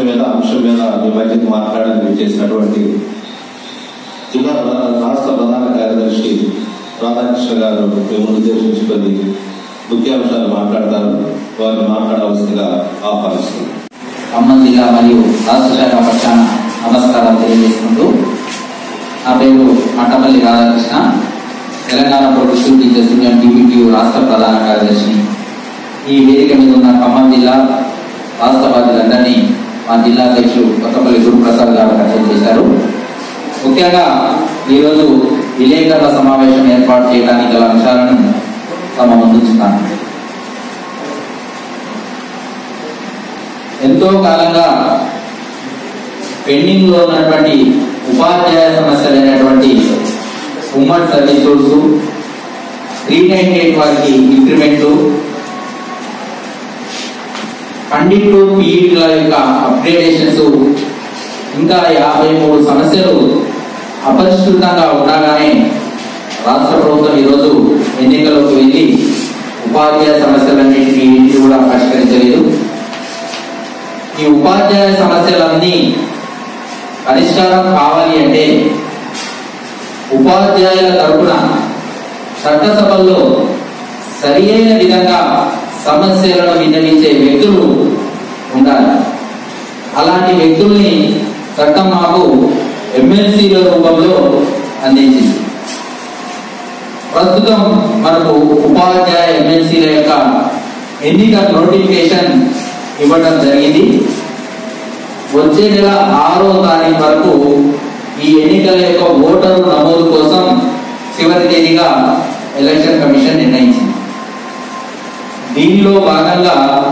మీద అంశం మీద మీ మధ్యకు మాట్లాడడానికి చేసినటువంటి జిల్లా ప్రధాన- రాష్ట్ర ప్రధాన కార్యదర్శి రాధాకృష్ణ గారు మిమ్మల్ని ఉద్దేశించుకొని ముఖ్యాంశాలు మాట్లాడతారు వారిని మాట్లాడవలసిందిగా ఆహ్వానిస్తున్నాను ఖమ్మం జిల్లా మరియు రాష్ట్ర శాఖ పక్షాన నమస్కారాలు తెలియజేసుకుంటూ నా పేరు Mattapalli Radhakrishna Telangana professional teachers union TPTU రాష్ట్ర ప్రధాన కార్యదర్శిని ఈ వేదిక మీద ఉన్న ఖమ్మం జిల్లా రాష్ట్ర బాధ్యులందరినీ మా జిల్లా అధ్యక్షుడు కొత్తపల్లి గురుప్రసాద్ గారు పరిచయం చేశారు ముఖ్యంగా ఈరోజు విలేకరుల సమావేశం ఏర్పాటు చేయడానికి గల అంశాలను తమ ముందుంచుతాను ఎంతో కాలంగా పెండింగ్ లో ఉన్నటువంటి ఉపాధ్యాయ సమస్యలైనటువంటి ఉమ్మడి service rules three nine eight వారికి ఇంక్రిమెంట్ పండిట్ పీఈటీల యొక్క అప్గ్రేడేషన్స్ ఇంకా యాభై మూడు సమస్యలు అపరిష్కృతంగా ఉండగానే రాష్ట్ర ప్రభుత్వం ఈరోజు ఎన్నికలకు వెళ్ళి ఉపాధ్యాయ సమస్యలన్నింటినీ ఏంటి కూడా పరిష్కరించలేదు ఈ ఉపాధ్యాయ సమస్యలన్నీ పరిష్కారం కావాలి అంటే ఉపాధ్యాయుల తరపున చట్టసభల్లో సరి అయిన విధంగా సమస్యలను విన్నవించే వ్యక్తులు ఉండాలి అలాంటి వ్యక్తుల్ని చట్టం మాకు ఎమ్మెల్సీల రూపంలో అందించింది ప్రస్తుతం మనకు ఉపాధ్యాయ ఎమ్మెల్సీల యొక్క ఎన్నిక నోటిఫికేషన్ ఇవ్వడం జరిగింది వచ్చే నెల ఆరో తారీఖు వరకు ఈ ఎన్నికల యొక్క ఓటరు నమోదు కోసం చివరి తేదీగా ఎలక్షన్ కమిషన్ నిర్ణయించింది దీనిలో భాగంగా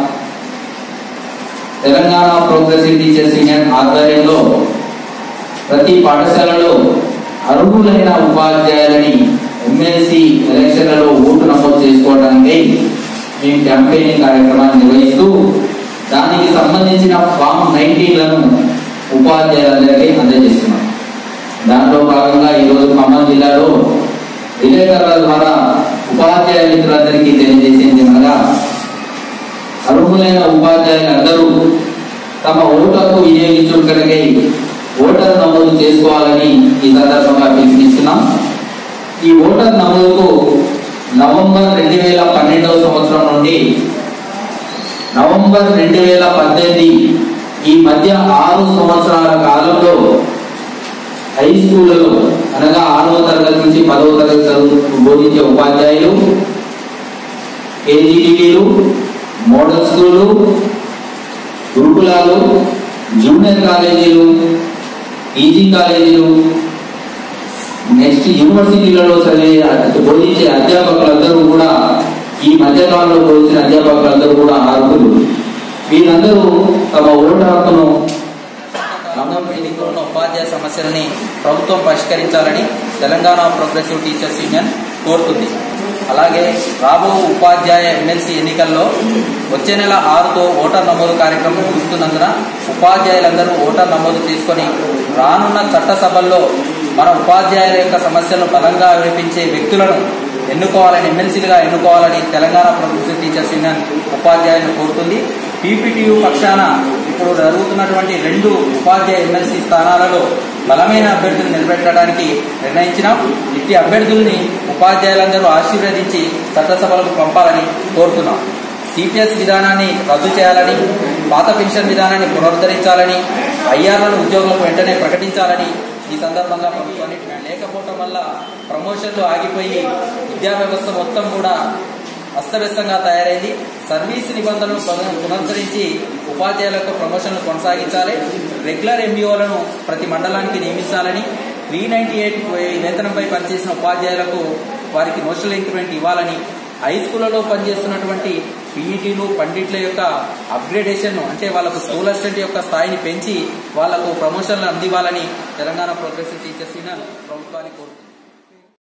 తెలంగాణ ప్రోగ్రెసివ్ టీచర్స్ యూనియన్ ఆధ్వర్యంలో ప్రతి పాఠశాలలో అర్హులైన ఉపాధ్యాయులని ఎమ్మెల్సీ ఎలక్షన్లలో ఓటు నమోదు చేసుకోవడానికి మేము క్యాంపెయినింగ్ కార్యక్రమాన్ని నిర్వహిస్తూ దానికి సంబంధించిన ఫామ్ నైన్టీన్లను ఉపాధ్యాయులందరికీ అందజేస్తున్నాం దాంట్లో భాగంగా ఈరోజు ఖమ్మం జిల్లాలో విలేకరుల ద్వారా ఉపాధ్యాయ మిత్రులందరికీ తెలియజేసింది అనగా అర్హులైన ఉపాధ్యాయులందరూ తమ ఓటు హక్కు వినియోగించుకై ఓటర్ నమోదు చేసుకోవాలని ఈ సందర్భంగా పిలుపునిస్తున్నాం ఈ ఓటర్ నమోదుకు నవంబర్ రెండు వేల పన్నెండవ సంవత్సరం నుండి నవంబర్ రెండు వేల పద్దెనిమిది ఈ మధ్య ఆరు సంవత్సరాల కాలంలో హై స్కూళ్ళలో అనగా ఆరవ తరగతి నుంచి పదవ తరగతి చదువు బోధించే ఉపాధ్యాయులు కేజీటీలు మోడల్ స్కూళ్ళు గురుకులాలు జూనియర్ కాలేజీలు పీజీ కాలేజీలు నెక్స్ట్ యూనివర్సిటీలలో చదివే బోధించే అధ్యాపకులందరూ కూడా ఈ మధ్యకాలంలో బోధించిన అధ్యాపకులందరూ కూడా అర్హులు వీరందరూ తమ ఓటు హక్కును ఖమ్మం మీటింగ్లో ఉన్న ఉపాధ్యాయ సమస్యలని ప్రభుత్వం పరిష్కరించాలని తెలంగాణ ప్రోగ్రెసివ్ టీచర్స్ యూనియన్ కోరుతుంది అలాగే రాబో ఉపాధ్యాయ ఎమ్మెల్సీ ఎన్నికల్లో వచ్చే నెల ఆరుతో ఓటర్ నమోదు కార్యక్రమం ముగుస్తున్నందున ఉపాధ్యాయులందరూ ఓటర్ నమోదు చేసుకొని రానున్న చట్టసభల్లో మన ఉపాధ్యాయుల యొక్క సమస్యలను బలంగా వినిపించే వ్యక్తులను ఎన్నుకోవాలని ఎమ్మెల్సీలుగా ఎన్నుకోవాలని తెలంగాణ ప్రోగ్రెసివ్ టీచర్స్ యూనియన్ ఉపాధ్యాయులను కోరుతుంది పీపీటీయూ పక్షాన ఇప్పుడు జరుగుతున్నటువంటి రెండు ఉపాధ్యాయ ఎమ్మెల్సీ స్థానాలలో బలమైన అభ్యర్థులు నిలబెట్టడానికి నిర్ణయించినాం ఇట్టి అభ్యర్థుల్ని ఉపాధ్యాయులందరూ ఆశీర్వదించి చట్టసభలకు పంపాలని కోరుతున్నాం సిపిఎస్ విధానాన్ని రద్దు చేయాలని పాత పెన్షన్ విధానాన్ని పునరుద్ధరించాలని ఐఆర్లను ఉద్యోగులకు వెంటనే ప్రకటించాలని ఈ సందర్భంగా ప్రభుత్వాన్ని డిమాండ్ లేకపోవటం వల్ల ప్రమోషన్లు ఆగిపోయి విద్యా వ్యవస్థ మొత్తం కూడా అస్తవ్యస్తంగా తయారైంది సర్వీస్ నిబంధనలు పున- పునరుద్ధరించి ఉపాధ్యాయులకు ప్రమోషన్లు కొనసాగించాలి రెగ్యులర్ ఎంబీఓలను ప్రతి మండలానికి నియమించాలని త్రీ నైన్టీ ఎయిట్ వేతనంపై పనిచేసిన ఉపాధ్యాయులకు వారికి నోషనల్ ఇంక్రిమెంట్ ఇవ్వాలని హై స్కూళ్లలో పనిచేస్తున్నటువంటి పీఈటీలు పండిట్ల యొక్క అప్గ్రేడేషన్ అంటే వాళ్ళకు స్కూల్ అసిస్టెంట్ యొక్క స్థాయిని పెంచి వాళ్లకు ప్రమోషన్లు అందివ్వాలని తెలంగాణ ప్రోగ్రెసివ్ టీచర్స్ యూనియన్ ప్రభుత్వాన్ని కోరుతుంది